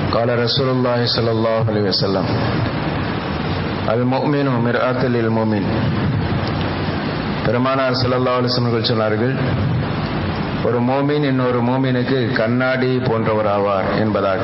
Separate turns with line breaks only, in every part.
قال رسول الله صلى الله عليه وسلم المؤمن مرآة للمؤمن பெருமானார் ஸல்லல்லாஹு அலைஹி வஸல்லம் சொன்னார்கள் ஒரு மோமின் இன்னொரு மோமினுக்கு கண்ணாடி போன்றவர் ஆவார் என்பதாக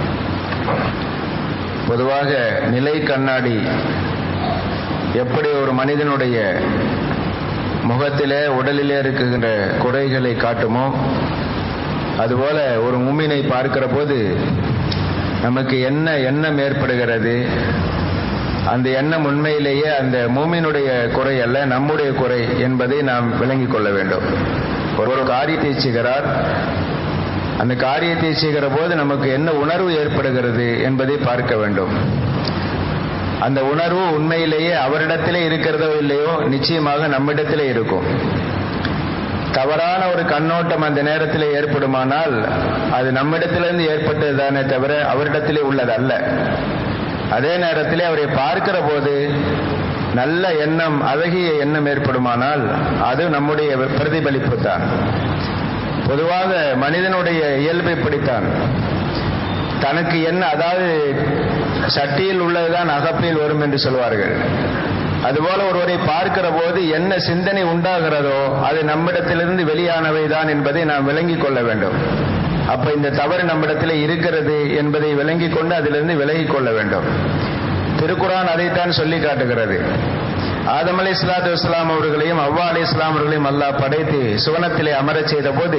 பொதுவாக நிலை கண்ணாடி எப்படி ஒரு மனிதனுடைய முகத்திலே உடலிலே இருக்குகின்ற குறைகளை காட்டுமோ அதுபோல ஒரு மூமினை பார்க்கிற போது நமக்கு என்ன எண்ணம் ஏற்படுகிறது அந்த எண்ணம் உண்மையிலேயே அந்த மூமினுடைய குறை அல்ல நம்முடைய குறை என்பதை நாம் விளங்கிக் கொள்ள வேண்டும் ஒரு காரியத்தை செய்கிறார் அந்த காரியத்தை செய்கிற போது நமக்கு என்ன உணர்வு ஏற்படுகிறது என்பதை பார்க்க வேண்டும் அந்த உணர்வு உண்மையிலேயே அவரிடத்திலே இருக்கிறதோ இல்லையோ நிச்சயமாக நம்மிடத்திலே இருக்கும் தவறான ஒரு கண்ணோட்டம் அந்த நேரத்தில் ஏற்படுமானால் அது நம்மிடத்திலிருந்து ஏற்பட்டது தானே தவிர அவரிடத்திலே உள்ளது அல்ல அதே நேரத்திலே அவரை பார்க்கிற போது நல்ல எண்ணம் அழகிய எண்ணம் ஏற்படுமானால் அது நம்முடைய பிரதிபலிப்பு தான் பொதுவாக மனிதனுடைய இயல்பை பிடித்தான் தனக்கு என்ன அதாவது சட்டியில் உள்ளதுதான் அகப்பில் வரும் என்று சொல்வார்கள் அதுபோல ஒருவரை பார்க்கிற போது என்ன சிந்தனை உண்டாகிறதோ அது நம்மிடத்திலிருந்து வெளியானவை தான் என்பதை நாம் விளங்கிக் கொள்ள வேண்டும் அப்ப இந்த தவறு நம்மிடத்தில் இருக்கிறது என்பதை விளங்கிக் கொண்டு அதிலிருந்து விலகிக் கொள்ள வேண்டும் திருக்குறான் அதைத்தான் சொல்லி காட்டுகிறது ஆதம் அலி இஸ்லாத்து இஸ்லாம் அவர்களையும் அவ்வா அலி இஸ்லாம் அவர்களையும் அல்லாஹ் படைத்து சுவனத்திலே அமரச் செய்த போது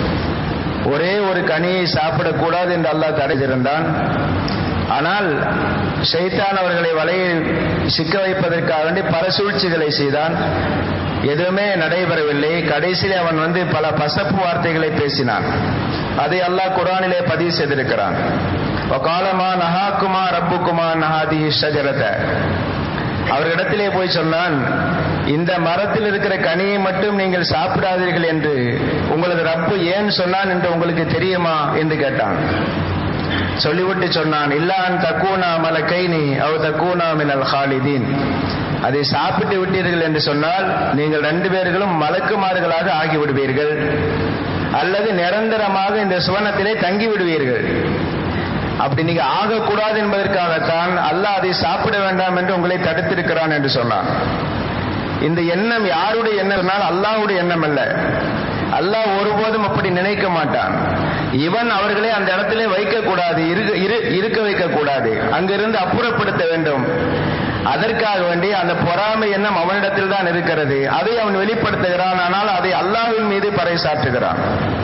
ஒரே ஒரு கனியை சாப்பிடக்கூடாது என்று அல்லாஹ் தடைத்திருந்தான் ஆனால் ஷைத்தான் அவர்களை வலையை சிக்க வைப்பதற்காக வேண்டி பல சூழ்ச்சிகளை செய்தான் எதுவுமே நடைபெறவில்லை கடைசியிலே அவன் வந்து பல பசப்பு வார்த்தைகளை பேசினான் அதை அல்லாஹ் குரானிலே பதிவு செய்திருக்கிறான் காலமா நஹாக்குமா ரப்புக்குமா நஹாதி ஷஜரத அவர்களிடத்திலே போய் சொன்னான் இந்த மரத்தில் இருக்கிற கனியை மட்டும் நீங்கள் சாப்பிடாதீர்கள் என்று உங்களது ரப்பு ஏன் சொன்னான் என்று உங்களுக்கு தெரியுமா என்று கேட்டான் சொல்லிவிட்டு சொன்னான் இல்லான் தக்கூனா மல கைனி அவ் தக்கூனா மினல் ஹாலிதீன் அதை சாப்பிட்டு விட்டீர்கள் என்று சொன்னால் நீங்கள் ரெண்டு பேர்களும் மலக்குமார்களாக ஆகிவிடுவீர்கள் அல்லது நிரந்தரமாக இந்த சுவனத்திலே தங்கி விடுவீர்கள் அப்படி நீங்க ஆகக்கூடாது என்பதற்காகத்தான் அல்லாஹ் அதை சாப்பிட வேண்டாம் என்று உங்களை தடுத்திருக்கிறான் என்று சொன்னான் இந்த எண்ணம் யாருடைய எண்ணம் அல்லாஹுடைய எண்ணம் அல்ல அல்லாஹ் ஒருபோதும் அப்படி நினைக்க மாட்டான் இவன் அவர்களை அந்த இடத்திலே வைக்கக்கூடாது இருக்க வைக்க கூடாது அங்கிருந்து அப்புறப்படுத்த வேண்டும் அதற்காக வேண்டி அந்த பொறாமை எண்ணம் அவனிடத்தில் தான் இருக்கிறது அதை அவன் வெளிப்படுத்துகிறான் ஆனால் அதை அல்லாஹின் மீது பறைசாற்றுகிறான்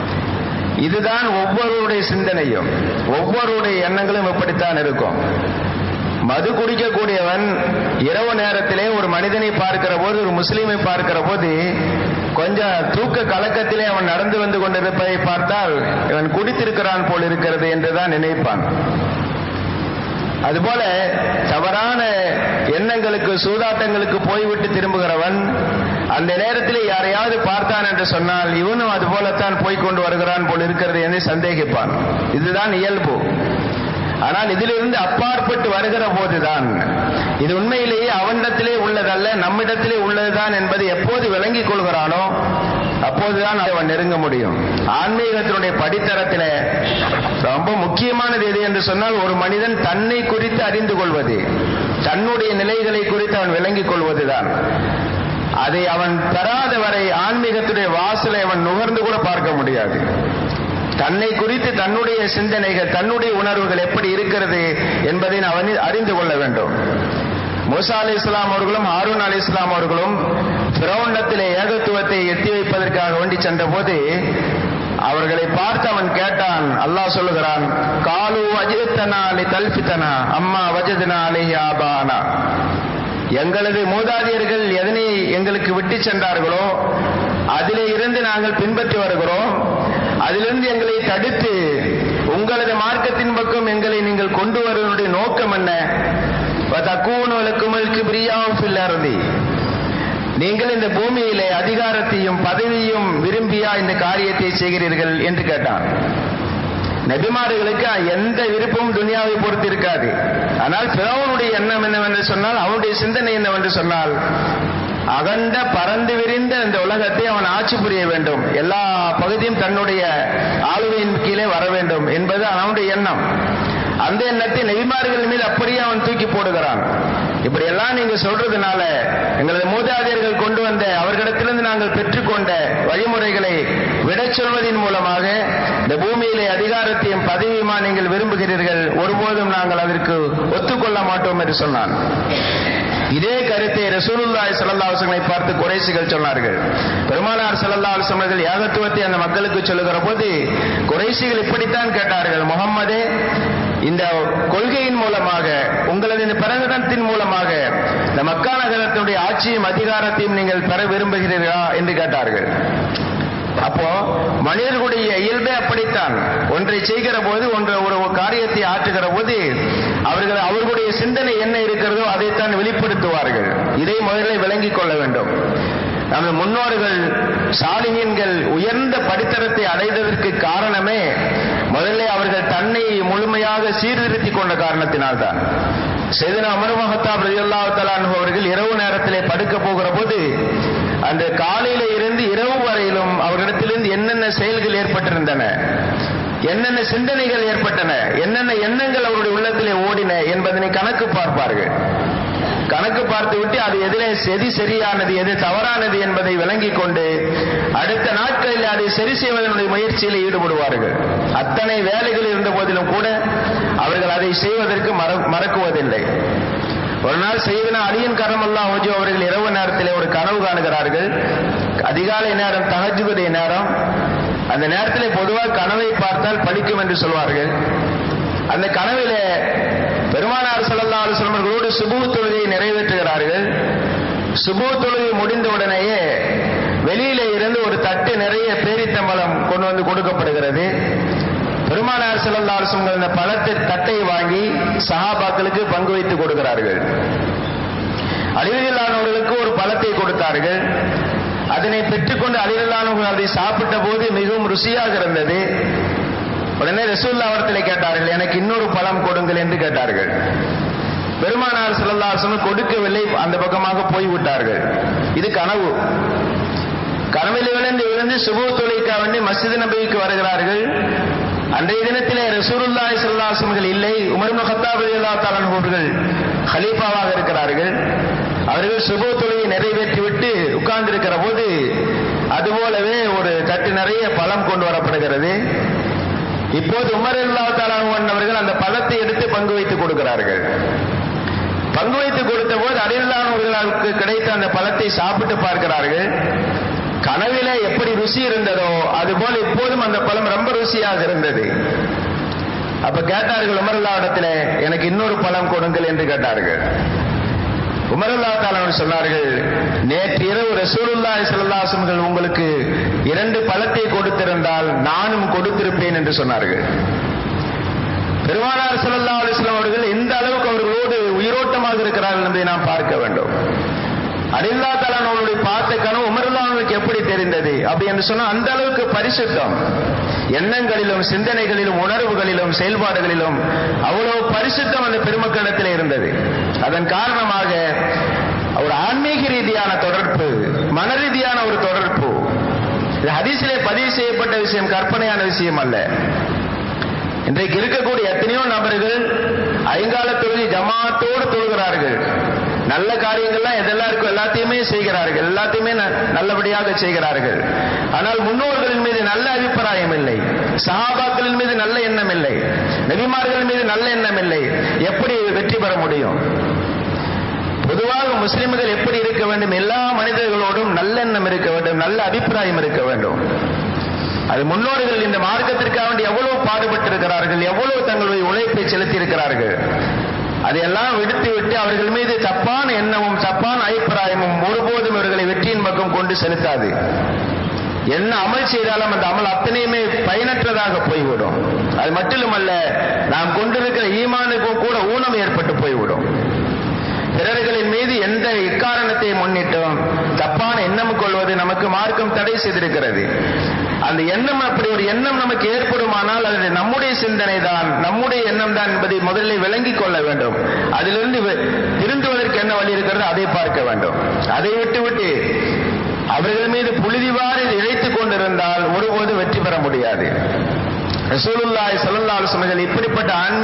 இதுதான் ஒவ்வொருடைய சிந்தனையும் ஒவ்வொருடைய எண்ணங்களும் இப்படித்தான் இருக்கும் மது குடிக்கக்கூடியவன் இரவு நேரத்திலே ஒரு மனிதனை பார்க்கிற போது ஒரு முஸ்லீமை பார்க்கிற போது கொஞ்சம் தூக்க கலக்கத்திலே அவன் நடந்து வந்து கொண்டிருப்பதை பார்த்தால் இவன் குடித்திருக்கிறான் போல் இருக்கிறது என்றுதான் நினைப்பான் அதுபோல தவறான எண்ணங்களுக்கு சூதாட்டங்களுக்கு போய்விட்டு திரும்புகிறவன் அந்த நேரத்தில் யாரையாவது பார்த்தான் என்று சொன்னால் இவனும் அது போலத்தான் போய்கொண்டு வருகிறான் போல் இருக்கிறது என்று சந்தேகிப்பான் இதுதான் இயல்பு ஆனால் இதிலிருந்து அப்பாற்பட்டு வருகிற போதுதான் இது உண்மையிலேயே அவனிடத்திலே உள்ளதல்ல நம்மிடத்திலே உள்ளதுதான் என்பதை எப்போது விளங்கிக் கொள்கிறானோ அப்போதுதான் அவன் நெருங்க முடியும் ஆன்மீகத்தினுடைய படித்தரத்தில் ரொம்ப முக்கியமானது எது என்று சொன்னால் ஒரு மனிதன் தன்னை குறித்து அறிந்து கொள்வது தன்னுடைய நிலைகளை குறித்து அவன் விளங்கிக் கொள்வதுதான் அதை அவன் பெறாத வரை ஆன்மீகத்துடைய வாசலை அவன் நுகர்ந்து கூட பார்க்க முடியாது தன்னை குறித்து தன்னுடைய சிந்தனைகள் தன்னுடைய உணர்வுகள் எப்படி இருக்கிறது என்பதை அவன் அறிந்து கொள்ள வேண்டும் மூசா அலி இஸ்லாம் அவர்களும் ஹாரூன் அலி இஸ்லாம் அவர்களும் பிரவுண்டத்திலே ஏகத்துவத்தை எட்டி வைப்பதற்காக வேண்டி சென்ற போது அவர்களை பார்த்து அவன் கேட்டான் அல்லாஹ் சொல்லுகிறான் காலு அஜித்தனா அலி தல்பித்தனா அம்மா வஜதனா அலி ஆபானா எங்களது மூதாதையர்கள் எதனை எங்களுக்கு விட்டு சென்றார்களோ அதிலே இருந்து நாங்கள் பின்பற்றி வருகிறோம் அதிலிருந்து எங்களை தடுத்து உங்களது மார்க்கத்தின் பக்கம் எங்களை நீங்கள் கொண்டு வருவதனுடைய நோக்கம் என்ன தக்கூனுவலுக்குமலுக்கு பிரியாவும் பில்லறதி நீங்கள் இந்த பூமியிலே அதிகாரத்தையும் பதவியும் விரும்பியா இந்த காரியத்தை செய்கிறீர்கள் என்று கேட்டான் நபிமார்களுக்கு எந்த விருப்பமும் துனியாவை பொறுத்து இருக்காது ஆனால் பிறவனுடைய எண்ணம் என்னவென்று சொன்னால் அவனுடைய சிந்தனை என்னவென்று சொன்னால் அகண்ட பறந்து விரிந்த இந்த உலகத்தை அவன் ஆட்சி புரிய வேண்டும் எல்லா பகுதியும் தன்னுடைய ஆளுகையின் கீழே வர வேண்டும் என்பது அவனுடைய எண்ணம் அந்த எண்ணத்தை நெய்மார்கள் மீது அப்படியே அவன் தூக்கி போடுகிறான் இப்படி எல்லாம் நீங்க சொல்றதுனால எங்களது மூதாதையர்கள் கொண்டு வந்த அவர்களிடத்திலிருந்து நாங்கள் பெற்றுக்கொண்ட வழிமுறைகளை விடச் சொல்வதன் மூலமாக இந்த பூமியிலே அதிகாரத்தையும் பதவியுமா நீங்கள் விரும்புகிறீர்கள் ஒருபோதும் நாங்கள் அதற்கு ஒத்துக்கொள்ள மாட்டோம் என்று சொன்னான் இதே கருத்தை ரசூலுல்லாய் சல்லாஹங்களை பார்த்து குறைசிகள் சொன்னார்கள் பெருமானார் சல்லா அவர்கள் யாகத்துவத்தை அந்த மக்களுக்கு சொல்லுகிற போது குறைசிகள் இப்படித்தான் கேட்டார்கள் முகம்மதே இந்த கொள்கையின் மூலமாக உங்களது இந்த பிரகடனத்தின் மூலமாக இந்த மக்கா நகரத்தினுடைய ஆட்சியும் அதிகாரத்தையும் நீங்கள் பெற விரும்புகிறீர்களா என்று கேட்டார்கள் அப்போ மனிதர்களுடைய இயல்பே அப்படித்தான் ஒன்றை செய்கிற போது ஒன்று ஒரு காரியத்தை ஆற்றுகிற போது அவர்கள் அவர்களுடைய சிந்தனை என்ன இருக்கிறதோ அதைத்தான் வெளிப்படுத்துவார்கள் இதை முதலில் விளங்கிக் கொள்ள வேண்டும் நமது முன்னோர்கள் சாலிகன்கள் உயர்ந்த படித்தரத்தை அடைந்ததற்கு காரணமே முதல்ல அவர்கள் தன்னை முழுமையாக சீர்திருத்திக் கொண்ட காரணத்தினால்தான் செய்தன அமர்மஹத்தாப் ரஜியல்லா தலான் அவர்கள் இரவு நேரத்திலே படுக்க போகிற போது அந்த காலையில இருந்து இரவு வரையிலும் அவர்களிடத்திலிருந்து என்னென்ன செயல்கள் ஏற்பட்டிருந்தன என்னென்ன சிந்தனைகள் ஏற்பட்டன என்னென்ன எண்ணங்கள் அவருடைய உள்ளத்திலே ஓடின என்பதனை கணக்கு பார்ப்பார்கள் கணக்கு பார்த்து விட்டு அது எதிலே எது சரியானது எது தவறானது என்பதை விளங்கிக் கொண்டு அடுத்த நாட்களில் அதை சரி செய்வதனுடைய முயற்சியில் ஈடுபடுவார்கள் அத்தனை வேலைகள் இருந்த போதிலும் கூட அவர்கள் அதை செய்வதற்கு மறக்குவதில்லை ஒரு நாள் செய்தன அலியன் கரமல்லா ஓஜோ அவர்கள் இரவு நேரத்தில் ஒரு கனவு காணுகிறார்கள் அதிகாலை நேரம் தகஜுகுடைய நேரம் அந்த நேரத்தில் பொதுவாக கனவை பார்த்தால் பழிக்கும் என்று சொல்வார்கள் அந்த கனவில பெருமானார் சல்லா அலுவலமர்களோடு சுபு தொழுகையை நிறைவேற்றுகிறார்கள் சுபு தொழுகை முடிந்த உடனேயே வெளியில இருந்து ஒரு தட்டு நிறைய பேரித்தம்பலம் கொண்டு வந்து கொடுக்கப்படுகிறது பெருமானார் செல்லல்லா அரசுங்கள் இந்த பழத்தை தட்டை வாங்கி சஹாபாக்களுக்கு பங்கு வைத்து கொடுக்கிறார்கள் அழிவில்லாதவர்களுக்கு ஒரு பழத்தை கொடுத்தார்கள் அதனை பெற்றுக்கொண்டு அழிவில்லாதவர்கள் அதை சாப்பிட்ட போது மிகவும் ருசியாக இருந்தது உடனே ரசூல்லா அவர்களை கேட்டார்கள் எனக்கு இன்னொரு பழம் கொடுங்கள் என்று கேட்டார்கள் பெருமானார் செல்லல்லாசனும் கொடுக்கவில்லை அந்த பக்கமாக போய்விட்டார்கள் இது கனவு கனவில் விழுந்து விழுந்து சுபு தொழிற்கா வேண்டி மசித நபிக்கு வருகிறார்கள் அன்றைய தினத்திலே ரசூருல்லாய் சொல்லாசன்கள் இல்லை உமர் ஹத்தாப் அல்லா தாலன் அவர்கள் ஹலீஃபாவாக இருக்கிறார்கள் அவர்கள் சுப தொழிலை நிறைவேற்றிவிட்டு உட்கார்ந்திருக்கிற போது அதுபோலவே ஒரு தட்டு நிறைய பழம் கொண்டு வரப்படுகிறது இப்போது உமர் அல்லா தாலான் அவர்கள் அந்த பழத்தை எடுத்து பங்கு வைத்து கொடுக்கிறார்கள் பங்கு வைத்து கொடுத்த போது அடில்லானவர்களுக்கு கிடைத்த அந்த பழத்தை சாப்பிட்டு பார்க்கிறார்கள் கனவில எப்படி ருசி இருந்ததோ அதுபோல இப்போதும் அந்த பழம் ரொம்ப ருசியாக இருந்தது அப்ப கேட்டார்கள் உமரல்லா இடத்துல எனக்கு இன்னொரு பழம் கொடுங்கள் என்று கேட்டார்கள் உமரல்லா தாலன் சொன்னார்கள் நேற்று இரவு ரசூலுல்லா சல்லாசம்கள் உங்களுக்கு இரண்டு பழத்தை கொடுத்திருந்தால் நானும் கொடுத்திருப்பேன் என்று சொன்னார்கள் பெருமானார் சல்லா அலிஸ்லாம் அவர்கள் எந்த அளவுக்கு அவர்களோடு உயிரோட்டமாக இருக்கிறார்கள் என்பதை நாம் பார்க்க வேண்டும் அடில்லா தலான் அவர்களுடைய பார்த்த கனவு உமர்லானுக்கு எப்படி தெரிந்தது அப்படி என்று சொன்னா அந்த அளவுக்கு பரிசுத்தம் எண்ணங்களிலும் சிந்தனைகளிலும் உணர்வுகளிலும் செயல்பாடுகளிலும் அவ்வளவு பரிசுத்தம் அந்த பெருமக்களிடத்தில் இருந்தது அதன் காரணமாக ஒரு ஆன்மீக ரீதியான தொடர்பு மன ரீதியான ஒரு தொடர்பு இது ஹதீசிலே பதிவு செய்யப்பட்ட விஷயம் கற்பனையான விஷயம் அல்ல இன்றைக்கு இருக்கக்கூடிய எத்தனையோ நபர்கள் ஐங்கால தொழுகை ஜமாத்தோடு தொழுகிறார்கள் நல்ல காரியங்கள்லாம் எதெல்லாம் இருக்கோ எல்லாத்தையுமே செய்கிறார்கள் எல்லாத்தையுமே நல்லபடியாக செய்கிறார்கள் ஆனால் முன்னோர்களின் மீது நல்ல அபிப்பிராயம் இல்லை சஹாபாக்களின் மீது நல்ல எண்ணம் இல்லை நபிமார்கள் மீது நல்ல எண்ணம் இல்லை எப்படி வெற்றி பெற முடியும் பொதுவாக முஸ்லிம்கள் எப்படி இருக்க வேண்டும் எல்லா மனிதர்களோடும் நல்லெண்ணம் இருக்க வேண்டும் நல்ல அபிப்பிராயம் இருக்க வேண்டும் அது முன்னோர்கள் இந்த மார்க்கத்திற்காக வேண்டி எவ்வளவு பாடுபட்டிருக்கிறார்கள் எவ்வளவு தங்களுடைய உழைப்பை செலுத்தி இருக்கிறார்கள் அதையெல்லாம் விடுத்து விட்டு அவர்கள் மீது தப்பான எண்ணமும் தப்பான அபிப்பிராயமும் ஒருபோதும் இவர்களை வெற்றியின் பக்கம் கொண்டு செலுத்தாது என்ன அமல் செய்தாலும் அந்த அமல் அத்தனையுமே பயனற்றதாக போய்விடும் அது மட்டுமல்ல நாம் கொண்டிருக்கிற ஈமானுக்கும் கூட ஊனம் ஏற்பட்டு போய்விடும் பிறர்களின் மீது எந்த இக்காரணத்தை முன்னிட்டும் தப்பான எண்ணம் கொள்வது நமக்கு மார்க்கம் தடை செய்திருக்கிறது அந்த எண்ணம் அப்படி ஒரு எண்ணம் நமக்கு ஏற்படுமானால் அது நம்முடைய சிந்தனை தான் நம்முடைய எண்ணம் தான் என்பதை முதலில் விளங்கிக் கொள்ள வேண்டும் அதிலிருந்து திருந்துவதற்கு என்ன வழி இருக்கிறது அதை பார்க்க வேண்டும் அதை விட்டுவிட்டு அவர்கள் மீது புழுதிவாறு இழைத்துக் கொண்டிருந்தால் ஒருபோது வெற்றி பெற முடியாது ரசூலுல்லாய் சல்லா சொன்னர்கள் இப்படிப்பட்ட ஆன்மீக வழிபாடு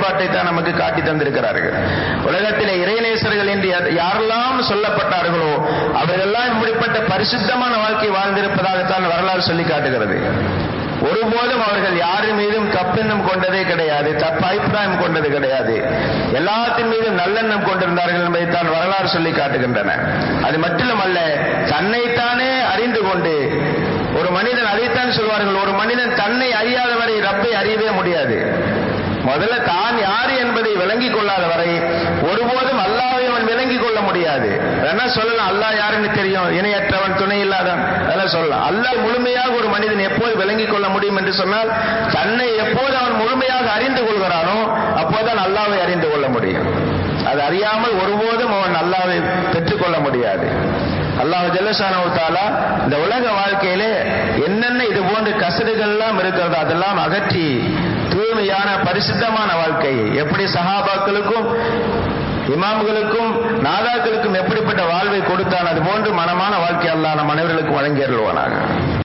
நிலைப்பாட்டை தான் நமக்கு காட்டி தந்திருக்கிறார்கள் உலகத்திலே இறைநேசர்கள் என்று யாரெல்லாம் சொல்லப்பட்டார்களோ அவர்களெல்லாம் இப்படிப்பட்ட பரிசுத்தமான வாழ்க்கை வாழ்ந்திருப்பதாகத்தான் வரலாறு சொல்லி காட்டுகிறது ஒருபோதும் அவர்கள் யாரின் மீதும் தப்பெண்ணம் கொண்டதே கிடையாது தப்பு அபிப்பிராயம் கொண்டது கிடையாது எல்லாத்தின் மீதும் நல்லெண்ணம் கொண்டிருந்தார்கள் என்பதை தான் வரலாறு சொல்லி காட்டுகின்றன அது மட்டுமல்ல தன்னைத்தானே அறிந்து கொண்டு ஒரு மனிதன் அதைத்தான் சொல்வார்கள் ஒரு மனிதன் தன்னை அறியாதவரை ரப்பை அறியவே முடியாது முதல்ல தான் யார் என்பதை விளங்கிக் கொள்ளாத வரை ஒருபோதும் அல்லாவை அவன் விளங்கிக் கொள்ள முடியாது வேணா சொல்லலாம் அல்லாஹ் யாருன்னு தெரியும் இணையற்றவன் துணை இல்லாதவன் அதெல்லாம் சொல்லலாம் அல்லாஹ் முழுமையாக ஒரு மனிதன் எப்போது விளங்கிக் கொள்ள முடியும் என்று சொன்னால் தன்னை எப்போது அவன் முழுமையாக அறிந்து கொள்கிறானோ அப்போதான் அல்லாவை அறிந்து கொள்ள முடியும் அது அறியாமல் ஒருபோதும் அவன் அல்லாவை பெற்றுக்கொள்ள முடியாது அல்லாஹ் ஜல்லசானவு தாலா இந்த உலக வாழ்க்கையிலே என்னென்ன இது போன்ற கசடுகள் எல்லாம் இருக்கிறதோ அதெல்லாம் அகற்றி தூய்மையான பரிசுத்தமான வாழ்க்கையை எப்படி சஹாபாக்களுக்கும் இமாம்களுக்கும் நாதாக்களுக்கும் எப்படிப்பட்ட வாழ்வை கொடுத்தான் அது போன்று மனமான வாழ்க்கை அல்லாஹ் நம் அனைவர்களுக்கும் வழங்கி அருள்வானாக